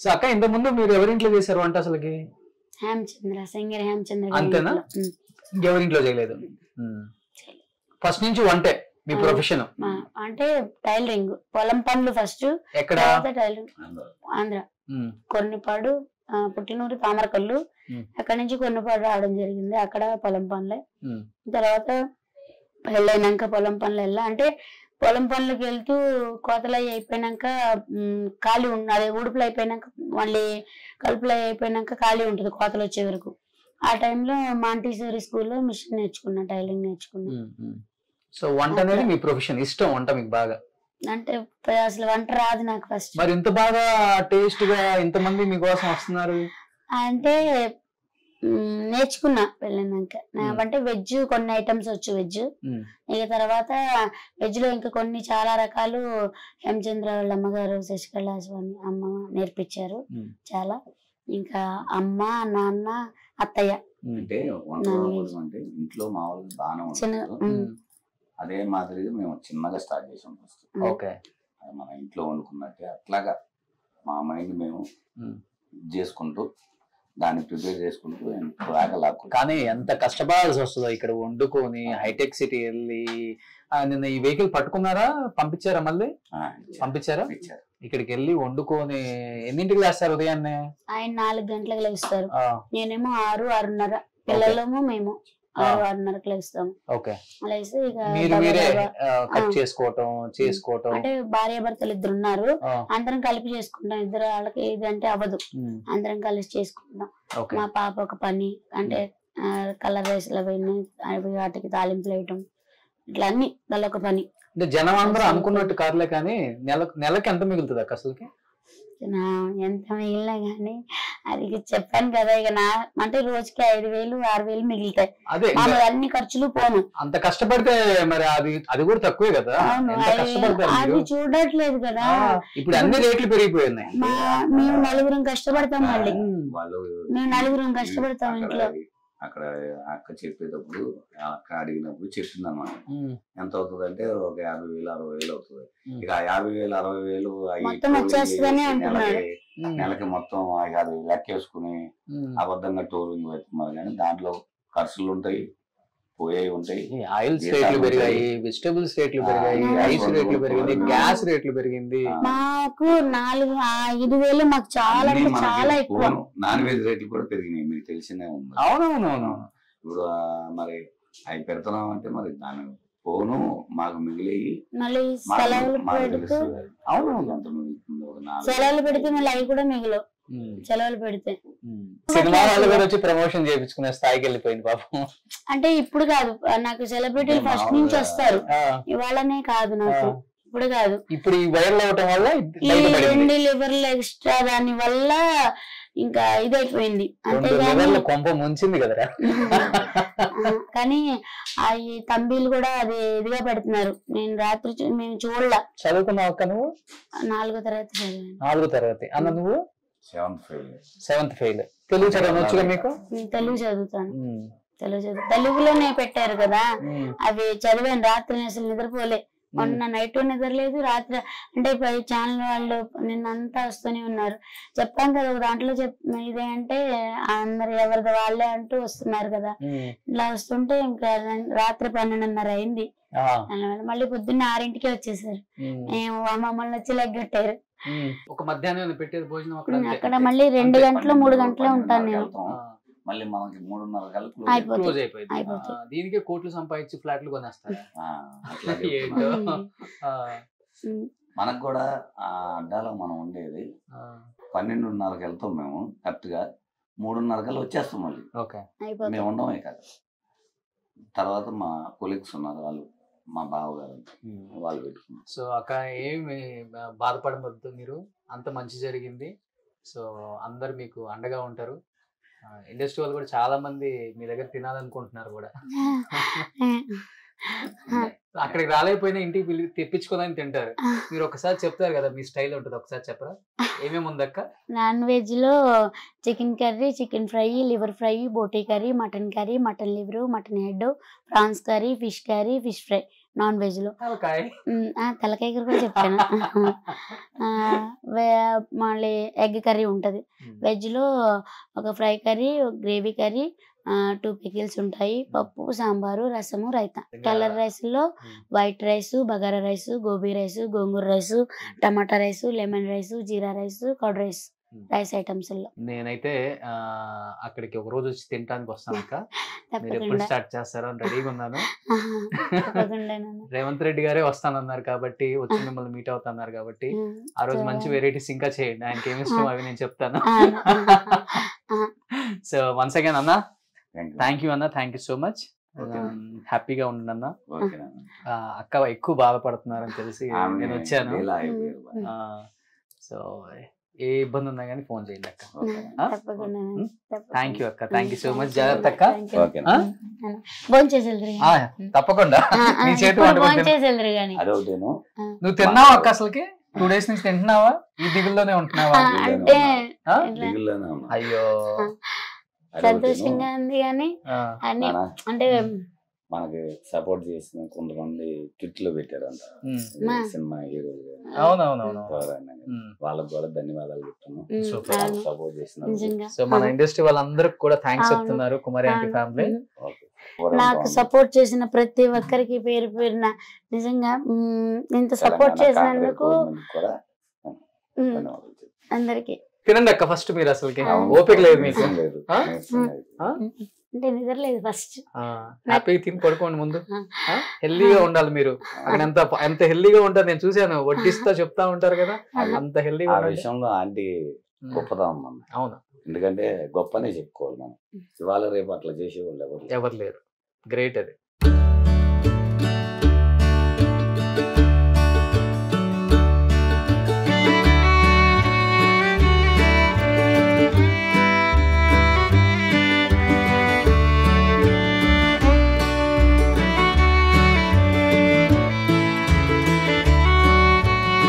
So అక్క ఇంత ముందు మీరు ఎవరింట్లో చేశారు వంట అసలుకి హేమచంద్ర సింగర్ హేమచంద్ర గారి అంతేనా? ఇంట్లో. ఉమ్. ఇంకెవరింట్లో చేయలేదు ఫస్ట్ నుంచి వంటే మీ ఆ. ప్రొఫెషన్ మా- అంటే టైలరింగ్ పొలం పనులు ఫస్ట్ ఎక్కడ తర్వాత టైలరింగ్ ఆంధ్ర ఉమ్, కొన్నిపాడు ఆ, పుట్టినూరు తామరకల్లు ఉమ్. అక్కడ నుంచి కొన్నిపాడు రావడం జరిగింది అక్కడ పొలం పనులే ఉమ్, తర్వాత పెళ్ళైనాక పొలం పనులు వెళ్ళా అంటే పొలం పనులకు వెళ్తూ కోతలు అయి అయిపోయినాక ఉమ్, ఖాళీ ఉండ అదే ఉడుపులు అయిపోయినాక మళ్ళీ కలుపులు అయి అయిపోయినాక ఖాళీ ఉంటుంది కోతలు వచ్చే వరకు ఆ టైంలో మాంటీసరీ స్కూల్లో మిషన్ నేర్చుకున్నా టైలింగ్ నేర్చుకున్నా ఉమ్, ఉమ్. సో వంట అనేది మీ ప్రొఫెషన్ ఇష్టం వంట మీకు బాగా అంటే అసలు వంట రాదు నాకు ఫస్ట్ మరి ఇంత బాగా టేస్ట్ గా ఇంతమంది మీకోసం వస్తున్నారు అంటే మ్, నేర్చుకున్నా వెళ్ళినాక మ్. అంటే వెజ్ కొన్ని ఐటమ్స్ వచ్చు వెజ్ ఉమ్, ఇక తర్వాత వెజ్ లో ఇంకా కొన్ని చాలా రకాలు హేమచంద్ర వాళ్ళ అమ్మగారు శశికళ స్వామి అమ్మ నేర్పించారు ఉమ్, చాలా ఇంకా అమ్మ నాన్న అత్తయ్య ఉమ్, అంటే వంట వండుకోవడం అంటే ఇంట్లో మామూలుగా బాగానే చిన్న ఉంటుంది మ్, ఉమ్, అదే మాదిరిగా మేము చిన్నగా స్టార్ట్ చేసాం ఫస్ట్ మ్. ఓకే అది మన ఇంట్లో వండుకున్నట్టే అట్లాగా మా మైండ్ మేము ఉమ్. చేసుకుంటూ దాన్ని ప్రిపేర్ చేసుకుంటూ దాకా లాక్కుంటాం కానీ ఎంత కష్టపడాల్సి వస్తుందో ఇక్కడ వండుకొని హైటెక్ సిటీ వెళ్ళి ఆ, నిన్న ఈ వెహికల్ పట్టుకున్నారా పంపించారా మళ్ళీ పంపించారా ఇచ్చారు ఇక్కడికి వెళ్ళి వండుకొని ఎన్నింటికి లేస్తారు ఉదయాన్నే ఆయన నాలుగు గంటలకు లేస్తారు ఆ, నేనేమో ఆరు ఆరున్నర పిల్లలేమో మేము ఆరు ఆరున్నరకు లేస్తాము ఓకే లేస్తే ఇక మీరు దబా మీరే దబా. కట్ ఆ. చేసుకోవటం చేసుకోవటం అంటే భార్య భర్తలు ఇద్దరు ఉన్నారు ఆ, అందరం కలిపి చేసుకుంటాం ఇద్దరు వాళ్ళకి ఇది అంటే అవ్వదు ఉమ్, అందరం కలిసి చేసుకుంటాం ఓకే మా పాప ఒక పని అంటే కలర్ రైస్లు అవన్నీ అవి వాటికి తాలింపులు వేయటం ఇట్లా అన్ని వాళ్ళ ఒక పని అంటే జనం అందరూ అనుకున్నట్టు కార్లే కానీ నెల నెలకి ఎంత మిగులుతుంది అక్క అసలుకి నా ఎంత మిగిలినా కానీ అది ఇక చెప్పాను కదా ఇక నా అంటే రోజుకి ఐదు వేలు ఆరు వేలు మిగులుతాయి అదే ఇంకా మామూలు అన్ని ఖర్చులు పోను అంత కష్టపడితే మరి అది అది కూడా తక్కువే కదా అవును ఎంత అది- కష్టపడతారు అది మీరు చూడట్లేదు కదా ఆ, ఇప్పుడు అన్ని రేట్లు పెరిగిపోయినాయి మా మేము నలుగురం కష్టపడతాం మళ్ళీ వాళ్ళు మేము నలుగురం కష్టపడతాం అక్కడ ఇంట్లో అక్కడ అక్క చెప్పేటప్పుడు అక్క అడిగినప్పుడు చెప్పింది అనమాట ఉమ్, ఎంత అవుతుంది అంటే ఒక యాభై వేలు అరవై వేలు అవుతుంది ఉమ్. ఇక ఆ యాభై వేలు అరవై వేలు అవి మొత్తం టోల్ వచ్చేస్తుందనే చేసి అంటున్నాడు. నెలకి- ఉమ్, నెలకి మొత్తం అది లెక్కేసుకుని ఉమ్. అబద్ధంగా టోలింగ్ పెట్టుకున్నారు కానీ దాంట్లో ఖర్చులు ఉంటాయి పోయేవి ఉంటాయి ఈ ఆయిల్స్ ఏ రేట్లు సాగు పెరిగాయి ఉంటాయి? వెజిటబుల్స్ రేట్లు ఆ, పెరిగాయి ఆ, రైస్ రేట్లు పెరిగింది ఆ. గ్యాస్ రేట్లు పెరిగింది ఆ. మాకు నాలుగు ఆ ఐదు వేలు మాకు చాలా అన్నీ అంటే మనకి చాలా ఎక్కువ పోను. నాన్ వెజ్ రేట్లు కూడా పెరిగినాయి మీకు తెలిసిందే ఉంది అవునవునవును ఇప్పుడు ఆ, మరి అవి పెడుతున్నాం అంటే మరి దాని పోను మాకు మిగిలి మళ్ళీ మాకు- సెలవులు మాకు పెడితే తెలుస్తుంది. అవును. ఎంత మిగులుతుందో ఒక నాలుగు సెలవులు పెడితే మళ్ళీ అవి కూడా మిగలవు ఉమ్, సెలవులు పెడితే ఉమ్. సినిమా వాళ్ళు కూడా వచ్చి ప్రమోషన్ చేయించుకునే స్థాయికి వెళ్ళిపోయింది పాపం అంటే ఇప్పుడు కాదు నాకు సెలబ్రిటీలు అంటే ఫస్ట్ నుంచి మామూలుగా- వస్తారు ఆ, ఇవాళనే కాదు నాకు ఆ. ఇప్పుడు కాదు ఇప్పుడు ఈ వైరల్ అవటం వల్ల ఈ బయటపడింది రెండు లివర్లు ఎక్స్ట్రా దాని వల్ల ఇంకా ఇదైపోయింది రెండు అంతేగాని లివర్ల కొంప ముంచింది కదరా ఆ, కానీ ఆ ఈ తంబీలు కూడా అది ఇదిగా పెడుతున్నారు నేను రాత్రి చూ- మేము చూడలా చదువుకున్నావు అక్క నువ్వు నాలుగో తరగతి చదివాను నాలుగో తరగతి అన్న నువ్వు seventh five seventh fail Telugu చదవనొచ్చుగా మీకు నేను తెలుగు చదువుతాను ఉమ్, తెలుగు చదువు తెలుగులోనే పెట్టారు కదా ఉమ్, అవి చదివాను రాత్రి నేను అసలు నిద్రపోలే మొన్న నైట్ నిద్రలేదు రాత్రి అంటే పై ఛానల్ వాళ్ళు నిన్నంతా వస్తూనే ఉన్నారు చెప్పాం కదా ఒక దాంట్లో చెప్ ఇదే అంటే అందరు ఎవరిది వాళ్ళే అంటూ వస్తున్నారు కదా ఉమ్, ఇలా వస్తుంటే ఇంకా రాత్రి పన్నెండున్నర అయింది ఆ, అలా మళ్ళీ పొద్దున్న ఆరింటికి వచ్చేసారు ఉమ్, ఏమో మమ్మల్ని వచ్చి లెగ్గొట్టారు ఉమ్. ఒక మధ్యాహ్నం పెట్టేది భోజనం అక్కడ అంతే. అక్కడ మళ్ళీ రెండు అంతే, గంటలు మూడు పన్నెండు, గంటలే ఉంటాను నేను పన్నెండున్నరకు ఆ, వెళ్తాం. మళ్ళీ మనకి మూడున్నర కల్లా అయిపోతుంది. క్లోజ్ అయిపోయింది అయిపోతుంది. ఆ, దీనికే కోట్లు సంపాదించి ఫ్లాట్లు కొనేస్తారు అట్లా ఏంటో చెప్తున్నారు. ఆ, ఉమ్. మనకు కూడా ఆ అడ్డాలో మనం ఉండేది ఆ, పన్నెండున్నరకు వెళ్తాం మేము కరెక్ట్ గా మూడున్నర కల్లా వచ్చేస్తాం మళ్ళీ ఓకే అయిపోతుంది మేము ఉండమే కాదు తర్వాత మా కొలీగ్స్ ఉన్నారు వాళ్ళు మా బావగారు ఉమ్. వాళ్ళు పెట్టుకున్నారు సో అక్క ఏమి బాధపడవద్దు మీరు అంత మంచి జరిగింది సో అందరు మీకు అండగా ఉంటారు ఇండస్ట్రీ వాళ్ళు కూడా చాలా మంది మీ దగ్గర తినాలనుకుంటున్నారు కూడా అక్కడికి రాలేకపోయినా ఇంటికి పిలి తెప్పించుకోదని తింటారు మీరు ఒకసారి చెప్తారు కదా మీ స్టైల్ ఉంటుంది ఒకసారి చెప్పరా ఏమేమి ఉందక్క నాన్ వెజ్ లో chicken curry chicken fry liver fry boti curry mutton curry mutton liver mutton head prawns curry fish curry fish fry non veg లో తలకాయ ఉమ్, ఆ, తలకాయ కూర కూడా చెప్పాను ఆ, వే- మళ్ళీ ఎగ్ కర్రీ ఉంటుంది వెజ్ లో ఒక fry curry gravy curry two pickles ఉంటాయి పప్పు సాంబారు రసము రైతా కలర్ రైస్ లో white rice bagara rice gobi rice gongura rice టమాటా rice lemon rice jeera rice curd rice Hmm. Rice items లో నేనైతే ఆ, అక్కడికి ఒక రోజు వచ్చి తినడానికి వస్తాను అక్క మీరు ఎప్పుడు తప్పకుండా స్టార్ట్ చేస్తారో అని రెడీగా ఉన్నాను ఆహా, తప్పకుండా నాన్న. రేవంత్ రెడ్డి గారే వస్తానన్నారు కాబట్టి వచ్చి మిమ్మల్ని మీట్ అవుతున్నారు కాబట్టి ఉమ్, ఆ రోజు సో- మంచి వెరైటీస్ ఇంకా చేయండి ఆయనకి ఏమి ఇష్టం అవి నేను చెప్తాను ఆ, ఆ, సో వన్స్ అగైన్ అన్న థ్యాంక్ యూ థ్యాంక్ యూ అన్న thank you so much Okay. హ్యాపీగా ఉండండి అన్న ఓకే నాన్న. ఆ, అక్క ఎక్కువ బాధపడుతున్నారని తెలిసి ఆమె నేను వచ్చాను ఇలా అయిపోయారు బాగా. సో ఏ ఇబ్బంది ఉన్నా కానీ ఫోన్ చేయండి అక్క ఓకే ఉమ్, నాన్న. తప్పకుండా నాన్న, ఉమ్, తప్పకుండా. థ్యాంక్ యూ అక్క thank you so um, much thank you. జాగ్రత్త అక్క Thank you. ఓకే ఆ? నాన్న. భోజనం చేసి వెళ్దురు ఆ, తప్పకుండా నీ చేతి వంట భోజనం కూడా తిను. చేసి వెళ్దురు కానీ అదొకటేను నువ్వు తిన్నావా అక్క అసలుకి టూ డేస్ నుంచి తింటున్నావా ఈ దిగుల్లోనే ఉంటున్నావా ఆ, దిగులుగానే అంటే ఆ? ఇట్లా దిగుల్లోనే ఉన్నా. అయ్యో అదొకటేను. సంతోషంగా ఉంది కానీ ఆ, అన్ని నాన్న, అంటే మనకి సపోర్ట్ చేసిన కొంతమంది కిట్లు పెట్టారంట ఉమ్, ఈ మా. సినిమా హీరోలు అవునవునవును ఎవరైనా కానీ. ఉమ్. వాళ్ళకి కూడా ధన్యవాదాలు చెప్తున్నాను ఉమ్, Super. అవును, సపోర్ట్ చేసిన నిజంగా సో మన ఇండస్ట్రీ వాళ్ళందరికి కూడా థ్యాంక్స్ అవును. చెప్తున్నారు కుమారి ఆంటీ అవును. ఫ్యామిలీ ఉమ్. నాకు సపోర్ట్ చేసిన ప్రతి ఒక్కరికి పేరు పేరున నిజంగా ఉమ్, ఇంత సపోర్ట్ చేసినందుకు కూడా ఉమ్, ధన్యవాదాలు అందరికి తినండి అక్క ఫస్ట్ మీరు అసలుకి అవును. ఓపిక లేదు మీకు నీరసం లేదు ఆ? నీరసం లేదు. ఆ? అంటే నిద్రలేదు ఫస్ట్ హ్యాపీగా తిని పడుకోండి ముందు ఆ. హెల్దీగా ఉండాలి మీరు అక్కడ ఎంత ఎంత హెల్దీగా ఉంటారు నేను చూశాను వడ్డిస్తా చెప్తా ఉంటారు కదా అది- అంత హెల్దీగా ఆ ఉండండి. విషయంలో ఆంటీ ఉమ్. గొప్పదనం మనం అవును ఎందుకంటే గొప్పనే చెప్పుకోవాలి మనం ఇవాళ రేపు అట్లా చేసేవాళ్ళు ఎవరు లేరు. ఎవరు లేరు గ్రేట్ అది